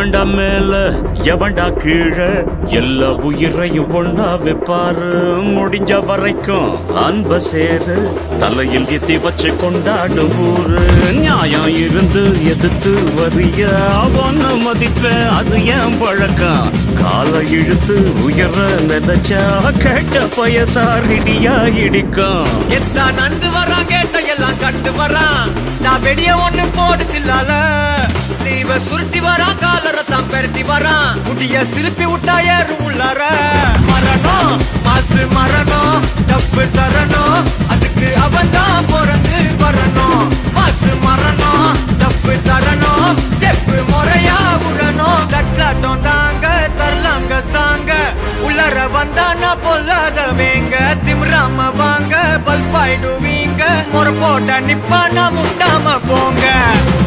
எவன்டா மேல எவன்டா கீழே எல்லா உயிரையும் ஒண்ணா வைப்பாரு முடிஞ்ச வரைக்கும் அன்ப சேரு தலையில் எத்தி வச்சு கொண்டாடும் ஊரு நியாயம் இருந்து எதிர்த்து வரிய அவன மதிப்ப அது ஏன் பழக்கம் காலை இழுத்து உயர மிதச்சா கேட்ட பயசாரிடியா இடிக்கும் எத்தான் நந்து வரான் கேட்ட எல்லாம் கட்டு வரான் நான் வெடிய ஒண்ணு போடு தில்லால ஸ்லீவ சுருட்டி வரான் காலரை தான் பெரட்டி வரான் முடிய சிலுப்பி விட்டா ஏறும் உள்ளார மரணம் மாசு மரணம் டப்பு தரணும் அதுக்கு அவன் தான் பிறந்து வரணும் மாசு மரணம் டப்பு தரணும் ஸ்டெப் முறையா விடணும் தட்லாட்டம் தாங்க தரலாங்க சாங்க உள்ளர வந்தானா பொல்லாதவேங்க திமிராம வாங்க பல்பாயிடுவீங்க முறை போட்ட நிப்பானா முட்டாம போங்க